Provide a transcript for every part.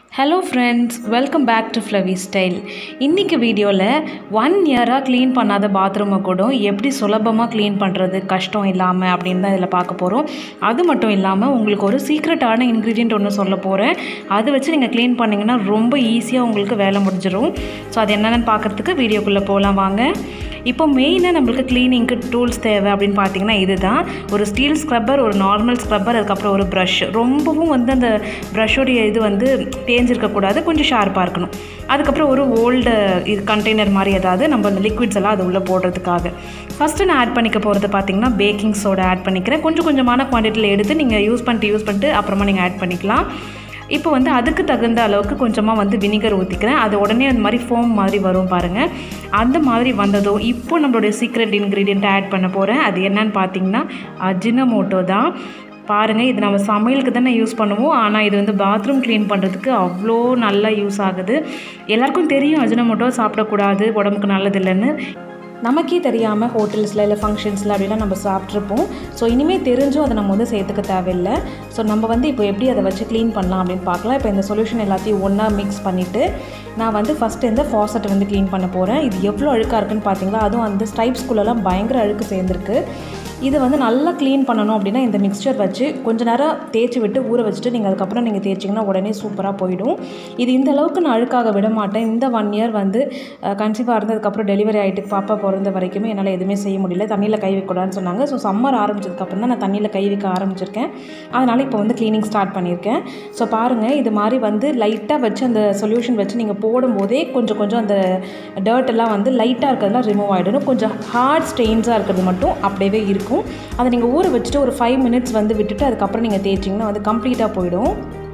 hello friends welcome back to flavy style இன்றைக்கி வீடியோவில் one இயராக clean பண்ணாத பாத்ரூமை கூட எப்படி சுலபமாக க்ளீன் பண்ணுறது கஷ்டம் இல்லாமல் அப்படின்னு தான் இதில் பார்க்க போகிறோம் அது மட்டும் இல்லாமல் உங்களுக்கு ஒரு சீக்ரெட்டான இன்க்ரீடியன்ட் ஒன்று சொல்ல போகிறேன் அதை வச்சு நீங்கள் க்ளீன் பண்ணிங்கன்னா ரொம்ப ஈஸியாக உங்களுக்கு வேலை முடிஞ்சிடும் ஸோ அது என்னென்னு பார்க்குறதுக்கு வீடியோக்குள்ளே போகலாம் வாங்க இப்போ மெயினாக நம்மளுக்கு க்ளீனிங்க்கு டூல்ஸ் தேவை அப்படின்னு பார்த்தீங்கன்னா இதுதான் ஒரு ஸ்டீல் ஸ்க்ரப்பர் ஒரு நார்மல் ஸ்க்ரப்பர் அதுக்கப்புறம் ஒரு ப்ரஷ் ரொம்பவும் வந்து அந்த ப்ரஷ்ஷோடைய இது வந்து தேஞ்சிருக்கக்கூடாது கொஞ்சம் ஷார்ப்பாக இருக்கணும் அதுக்கப்புறம் ஒரு ஓல்டு இது கண்டெய்னர் மாதிரி ஏதாவது நம்ம அந்த லிக்விட்ஸ் எல்லாம் அது உள்ளே போடுறதுக்காக ஃபஸ்ட்டு நான் ஆட் பண்ணிக்க போகிறது பார்த்தீங்கன்னா பேக்கிங் சோடா ஆட் பண்ணிக்கிறேன் கொஞ்சம் கொஞ்சமான குவான்டிட்டியில் எடுத்து நீங்கள் யூஸ் பண்ணிட்டு யூஸ் பண்ணிட்டு அப்புறமா நீங்கள் ஆட் பண்ணிக்கலாம் இப்போ வந்து அதுக்கு தகுந்த அளவுக்கு கொஞ்சமாக வந்து வினிகர் ஊற்றிக்கிறேன் அது உடனே அந்த மாதிரி ஃபோம் மாதிரி வரும் பாருங்கள் அந்த மாதிரி வந்ததும் இப்போ நம்மளுடைய சீக்ரெட் இன்க்ரீடியண்ட் ஆட் பண்ண போகிறேன் அது என்னன்னு பார்த்தீங்கன்னா அஜினமோட்டோ தான் பாருங்கள் இது நம்ம சமையலுக்கு தானே யூஸ் பண்ணுவோம் ஆனால் இது வந்து பாத்ரூம் க்ளீன் பண்ணுறதுக்கு அவ்வளோ நல்லா யூஸ் ஆகுது எல்லாருக்கும் தெரியும் அஜினமோட்டோ சாப்பிடக்கூடாது உடம்புக்கு நல்லது இல்லைன்னு நமக்கே தெரியாமல் ஹோட்டல்ஸில் இல்லை ஃபங்க்ஷன்ஸில் அப்படிலாம் நம்ம சாப்பிட்ருப்போம் ஸோ இனிமேல் தெரிஞ்சும் அதை நம்ம வந்து சேர்த்துக்க தேவையில்லை ஸோ நம்ம வந்து இப்போ எப்படி அதை வச்சு க்ளீன் பண்ணலாம் அப்படின்னு பார்க்கலாம் இப்போ இந்த சொல்யூஷன் எல்லாத்தையும் ஒன்றா மிக்ஸ் பண்ணிவிட்டு நான் வந்து ஃபஸ்ட்டு இந்த ஃபாசட்டை வந்து க்ளீன் பண்ண போகிறேன் இது எவ்வளோ அழுக்காக இருக்குன்னு பார்த்தீங்களா அதுவும் அந்த ஸ்ட்ரைப்ஸ்குள்ளெல்லாம் பயங்கர அழுக்கு சேர்ந்துருக்கு இது வந்து நல்லா க்ளீன் பண்ணணும் அப்படின்னா இந்த மிக்சர் வச்சு கொஞ்ச நேரம் தேய்ச்சி விட்டு ஊற வச்சுட்டு நீங்கள் அதுக்கப்புறம் நீங்கள் தேய்ச்சிங்கன்னா உடனே சூப்பராக போயிடும் இது இந்த அளவுக்கு நான் அழுக்காக விட மாட்டேன் இந்த ஒன் இயர் வந்து கன்சீவாக இருந்ததுக்கப்புறம் டெலிவரி ஆகிட்டு பாப்பா பிறந்த வரைக்குமே என்னால் எதுவுமே செய்ய முடியல தண்ணியில் கை வைக்கூடாதுன்னு சொன்னாங்க ஸோ சம்மர் ஆரம்பிச்சதுக்கப்புறம் தான் நான் தண்ணியில் கை வைக்க ஆரம்பிச்சிருக்கேன் அதனால் இப்போ வந்து க்ளீனிங் ஸ்டார்ட் பண்ணியிருக்கேன் ஸோ பாருங்கள் இது மாதிரி வந்து லைட்டாக வச்சு அந்த சொல்யூஷன் வச்சு நீங்கள் போடும்போதே கொஞ்சம் கொஞ்சம் அந்த டர்ட் எல்லாம் வந்து லைட்டாக இருக்கிறதுலாம் ரிமூவ் ஆகிடணும் கொஞ்சம் ஹார்ட் ஸ்டெயின்ஸாக இருக்கிறது மட்டும் அப்படியே இருக்கும் அதை நீங்கள் ஊற வச்சுட்டு ஒரு ஃபைவ் மினிட்ஸ் வந்து விட்டுட்டு அதுக்கப்புறம் நீங்கள் தேய்ச்சிங்கன்னா வந்து கம்ப்ளீட்டாக போயிடும்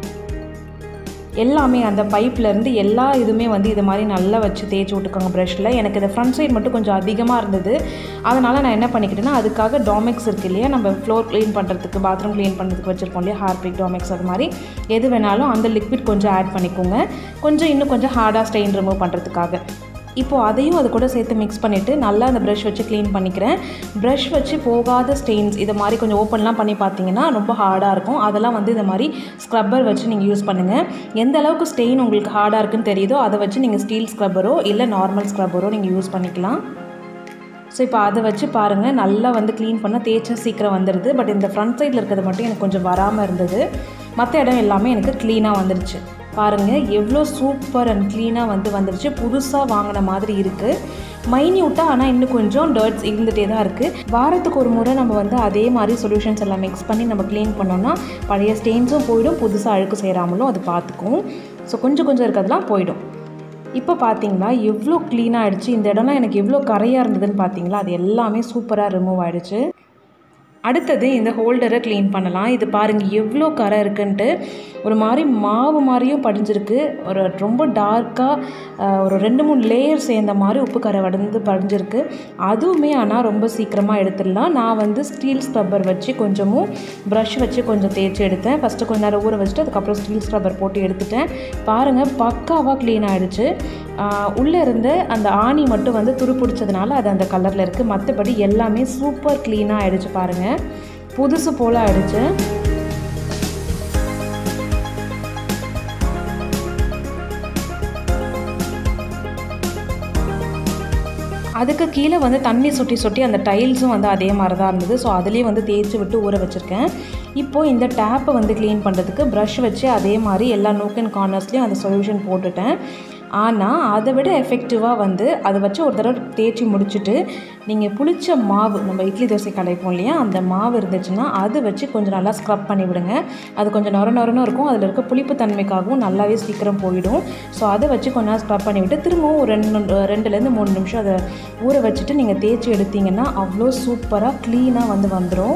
எல்லாமே அந்த பைப்லேருந்து எல்லா இதுவுமே வந்து இது மாதிரி நல்லா வச்சு தேய்ச்சி விட்டுக்கோங்க ப்ரஷில் எனக்கு இந்த ஃப்ரண்ட் சைடு மட்டும் கொஞ்சம் அதிகமாக இருந்தது அதனால் நான் என்ன பண்ணிக்கிட்டேன்னா அதுக்காக டாமெக்ஸ் இருக்குது இல்லையா நம்ம ஃப்ளோர் க்ளீன் பண்ணுறதுக்கு பாத்ரூம் க்ளீன் பண்ணுறதுக்கு வச்சுருப்போம் இல்லையா ஹார்பிக் டாமெக்ஸ் அது மாதிரி எது வேணாலும் அந்த லிக்விட் கொஞ்சம் ஆட் பண்ணிக்கோங்க கொஞ்சம் இன்னும் கொஞ்சம் ஹார்டாக ஸ்டெயின் ரிமூவ் பண்ணுறதுக்காக இப்போது அதையும் அது கூட சேர்த்து மிக்ஸ் பண்ணிவிட்டு நல்லா அந்த ப்ரஷ் வச்சு க்ளீன் பண்ணிக்கிறேன் ப்ரஷ் வச்சு போகாத ஸ்டெயின்ஸ் இதை மாதிரி கொஞ்சம் ஓப்பன்லாம் பண்ணி பார்த்தீங்கன்னா ரொம்ப ஹார்டாக இருக்கும் அதெல்லாம் வந்து இந்த மாதிரி ஸ்க்ரப்பர் வச்சு நீங்கள் யூஸ் பண்ணுங்கள் எந்த அளவுக்கு ஸ்டெயின் உங்களுக்கு ஹார்டாக இருக்குன்னு தெரியுதோ அதை வச்சு நீங்கள் ஸ்டீல் ஸ்க்ரப்பரோ இல்லை நார்மல் ஸ்க்ரப்பரோ நீங்கள் யூஸ் பண்ணிக்கலாம் ஸோ இப்போ அதை வச்சு பாருங்கள் நல்லா வந்து க்ளீன் பண்ணால் தேய்ச்சா சீக்கிரம் வந்துடுது பட் இந்த ஃப்ரண்ட் சைடில் இருக்கிறது மட்டும் எனக்கு கொஞ்சம் வராமல் இருந்தது மற்ற இடம் எல்லாமே எனக்கு க்ளீனாக வந்துடுச்சு பாருங்கள் எவ்வளோ சூப்பர் அண்ட் க்ளீனாக வந்து வந்துடுச்சு புதுசாக வாங்கின மாதிரி இருக்குது மைன்யூட்டாக ஆனால் இன்னும் கொஞ்சம் டர்ட்ஸ் இருந்துகிட்டே தான் இருக்குது வாரத்துக்கு ஒரு முறை நம்ம வந்து அதே மாதிரி சொல்யூஷன்ஸ் எல்லாம் மிக்ஸ் பண்ணி நம்ம க்ளீன் பண்ணோன்னா பழைய ஸ்டெயின்ஸும் போயிடும் புதுசாக அழுக்கு செய்கிறாமலும் அது பார்த்துக்கும் ஸோ கொஞ்சம் கொஞ்சம் இருக்கிறதுலாம் போயிடும் இப்போ பார்த்தீங்களா எவ்வளோ க்ளீனாக ஆகிடுச்சு இந்த இடம்லாம் எனக்கு எவ்வளோ கரையாக இருந்ததுன்னு பார்த்தீங்களா அது எல்லாமே சூப்பராக ரிமூவ் ஆகிடுச்சு அடுத்தது இந்த ஹோல்டரை க்ளீன் பண்ணலாம் இது பாருங்கள் எவ்வளோ கரை இருக்குன்ட்டு ஒரு மாதிரி மாவு மாதிரியும் படிஞ்சிருக்கு ஒரு ரொம்ப டார்க்காக ஒரு ரெண்டு மூணு லேயர் சேர்ந்த மாதிரி உப்பு கரை வடந்து படிஞ்சிருக்கு அதுவுமே ஆனால் ரொம்ப சீக்கிரமாக எடுத்துடலாம் நான் வந்து ஸ்டீல் ஸ்க்ரப்பர் வச்சு கொஞ்சமும் ப்ரஷ் வச்சு கொஞ்சம் தேய்ச்சி எடுத்தேன் ஃபஸ்ட்டு கொஞ்ச நேரம் ஊற வச்சுட்டு அதுக்கப்புறம் ஸ்டீல் ஸ்க்ரப்பர் போட்டு எடுத்துட்டேன் பாருங்கள் பக்காவாக க்ளீன் ஆகிடுச்சு உள்ளே இருந்த அந்த ஆணி மட்டும் வந்து துரு பிடிச்சதுனால அது அந்த கலரில் இருக்குது மற்றபடி எல்லாமே சூப்பர் க்ளீனாக ஆகிடுச்சு பாருங்கள் புதுசு போல் ஆகிடுச்சு அதுக்கு கீழே வந்து தண்ணி சொட்டி சொட்டி அந்த டைல்ஸும் வந்து அதே மாதிரி தான் இருந்தது ஸோ அதுலேயே வந்து தேய்ச்சி விட்டு ஊற வச்சுருக்கேன் இப்போது இந்த டேப்பை வந்து க்ளீன் பண்ணுறதுக்கு ப்ரஷ் வச்சு அதே மாதிரி எல்லா நோக் அண்ட் கார்னர்ஸ்லேயும் அந்த சொல்யூஷன் போட்டுட்டேன் ஆனால் அதை விட எஃபெக்டிவாக வந்து அதை வச்சு ஒரு தடவை தேய்ச்சி முடிச்சுட்டு நீங்கள் புளிச்ச மாவு நம்ம இட்லி தோசை கலைப்போம் இல்லையா அந்த மாவு இருந்துச்சுன்னா அது வச்சு கொஞ்சம் நல்லா ஸ்க்ரப் பண்ணி விடுங்க அது கொஞ்சம் நொர நொரன்னு இருக்கும் அதில் இருக்க புளிப்பு தன்மைக்காகவும் நல்லாவே சீக்கிரம் போயிடும் ஸோ அதை வச்சு கொஞ்சம் நேரம் ஸ்க்ரப் பண்ணி விட்டு திரும்பவும் ஒரு ரெண்டு ரெண்டுலேருந்து மூணு நிமிஷம் அதை ஊற வச்சுட்டு நீங்கள் தேய்ச்சி எடுத்தீங்கன்னா அவ்வளோ சூப்பராக க்ளீனாக வந்து வந்துடும்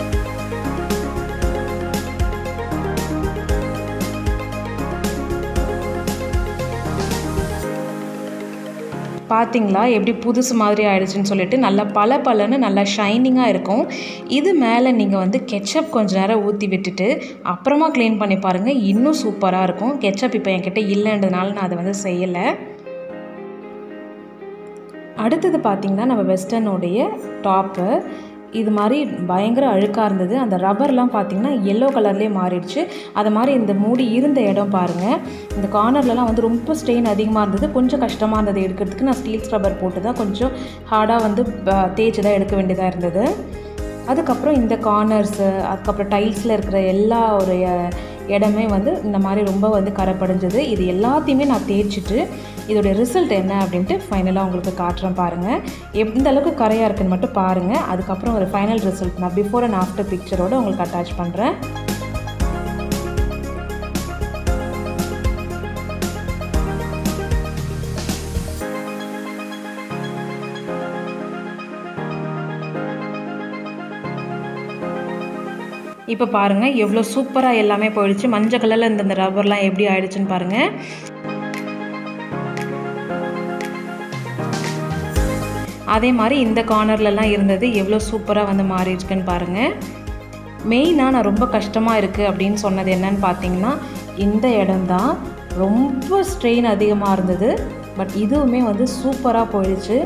பார்த்தீங்களா எப்படி புதுசு மாதிரி ஆயிடுச்சுன்னு சொல்லிட்டு நல்லா பல பலன்னு நல்லா ஷைனிங்காக இருக்கும் இது மேலே நீங்கள் வந்து கெச்சப் கொஞ்ச நேரம் ஊற்றி விட்டுட்டு அப்புறமா க்ளீன் பண்ணி பாருங்கள் இன்னும் சூப்பராக இருக்கும் கெச்சப் இப்போ என்கிட்ட இல்லைன்றதுனால நான் அதை வந்து செய்யலை அடுத்தது பார்த்திங்கன்னா நம்ம வெஸ்டர்னுடைய டாப்பு இது மாதிரி பயங்கர அழுக்காக இருந்தது அந்த ரப்பர்லாம் பார்த்திங்கன்னா எல்லோ கலர்லேயே மாறிடுச்சு அது மாதிரி இந்த மூடி இருந்த இடம் பாருங்கள் இந்த கார்னர்லலாம் வந்து ரொம்ப ஸ்ட்ரெயின் அதிகமாக இருந்தது கொஞ்சம் கஷ்டமாக இருந்தது எடுக்கிறதுக்கு நான் ஸ்டீல் ஸ்க்ரப்பர் போட்டு தான் கொஞ்சம் ஹார்டாக வந்து ப- தேய்ச்சி தான் எடுக்க வேண்டியதாக இருந்தது அதுக்கப்புறம் இந்த கார்னர்ஸு அதுக்கப்புறம் டைல்ஸில் இருக்கிற எல்லா ஒரு அஹ், இடமே வந்து இந்த மாதிரி ரொம்ப வந்து கரை படிஞ்சது இது எல்லாத்தையுமே நான் தேய்ச்சிட்டு இதோடைய ரிசல்ட் என்ன அப்படின்ட்டு ஃபைனலாக உங்களுக்கு காட்டுறேன் பாருங்கள் எந்த அளவுக்கு கரையாக இருக்குன்னு மட்டும் பாருங்கள் அதுக்கப்புறம் ஒரு ஃபைனல் ரிசல்ட் நான் பிஃபோர் அண்ட் ஆஃப்டர் பிக்சரோட உங்களுக்கு அட்டாச் பண்ணுறேன் இப்போ பாருங்கள் எவ்வளோ சூப்பராக எல்லாமே போயிடுச்சு மஞ்சள் கலரில் இந்த இந்த ரப்பர்லாம் எப்படி ஆயிடுச்சுன்னு பாருங்கள் அதே மாதிரி இந்த கார்னர்லலாம் இருந்தது எவ்வளோ சூப்பராக வந்து மாறிடுச்சுன்னு பாருங்கள் மெயினாக நான் ரொம்ப கஷ்டமாக இருக்குது அப்படின்னு சொன்னது என்னன்னு பார்த்தீங்கன்னா இந்த இடம்தான் ரொம்ப ஸ்ட்ரெயின் அதிகமாக இருந்தது பட் இதுவுமே வந்து சூப்பராக போயிடுச்சு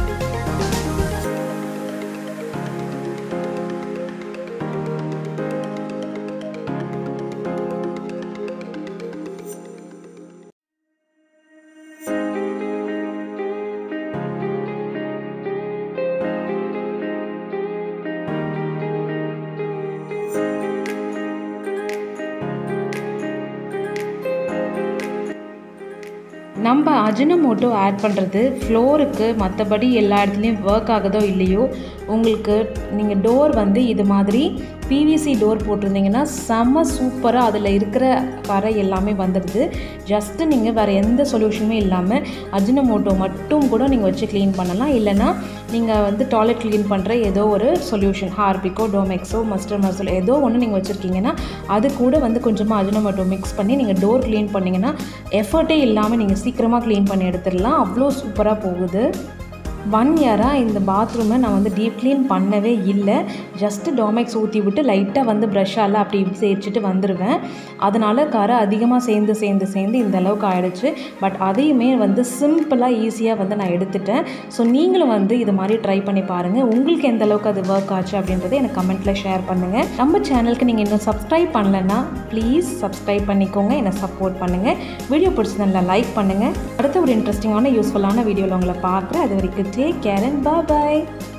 நம்ம அஜினமோட்டோ ஆட் பண்ணுறது ஃப்ளோருக்கு மற்றபடி எல்லா இடத்துலையும் ஒர்க் ஆகுதோ இல்லையோ உங்களுக்கு நீங்கள் டோர் வந்து இது மாதிரி பிவிசி டோர் போட்டிருந்தீங்கன்னா செம்ம சூப்பராக அதில் இருக்கிற கரை எல்லாமே வந்துடுது ஜஸ்ட்டு நீங்கள் வேறு எந்த சொல்யூஷனுமே இல்லாமல் அஜினமோட்டோ மட்டும் கூட நீங்கள் வச்சு க்ளீன் பண்ணலாம் இல்லைன்னா நீங்கள் வந்து டாய்லெட் க்ளீன் பண்ணுற ஏதோ ஒரு சொல்யூஷன் ஹார்பிக்கோ டோமெக்ஸோ மஸ்டர் மசாலா ஏதோ ஒன்று நீங்கள் வச்சுருக்கீங்கன்னா அது கூட வந்து கொஞ்சமாக அஜினமோட்டோ மிக்ஸ் பண்ணி நீங்கள் டோர் க்ளீன் பண்ணிங்கன்னா எஃபர்ட்டே இல்லாமல் நீங்கள் சீக்கிரமாக க்ளீன் பண்ணி எடுத்துடலாம் அவ்வளோ சூப்பராக போகுது ஒன் இயராக இந்த பாத்ரூமை நான் வந்து டீப் க்ளீன் பண்ணவே இல்லை ஜஸ்ட்டு டோமெக்ஸ் ஊற்றி விட்டு லைட்டாக வந்து ப்ரஷ்ஷால் அப்படி இப்படி தேய்ச்சிட்டு வந்துடுவேன் அதனால் கரை அதிகமாக சேர்ந்து சேர்ந்து சேர்ந்து இந்த அளவுக்கு ஆயிடுச்சு பட் அதையுமே வந்து சிம்பிளாக ஈஸியாக வந்து நான் எடுத்துட்டேன் ஸோ நீங்களும் வந்து இது மாதிரி ட்ரை பண்ணி பாருங்கள் உங்களுக்கு எந்த அளவுக்கு அது ஒர்க் ஆச்சு அப்படின்றத எனக்கு கமெண்ட்டில் ஷேர் பண்ணுங்கள் நம்ம சேனலுக்கு நீங்கள் இன்னும் சப்ஸ்கிரைப் பண்ணலன்னா ப்ளீஸ் சப்ஸ்கிரைப் பண்ணிக்கோங்க என்னை சப்போர்ட் பண்ணுங்கள் வீடியோ பிடிச்சதுல லைக் பண்ணுங்கள் அடுத்த ஒரு இன்ட்ரெஸ்டிங்கான யூஸ்ஃபுல்லான வீடியோவில் உங்களை பார்க்குறேன் அது வரைக்கும் டேக் கேர் அண்ட் பாய்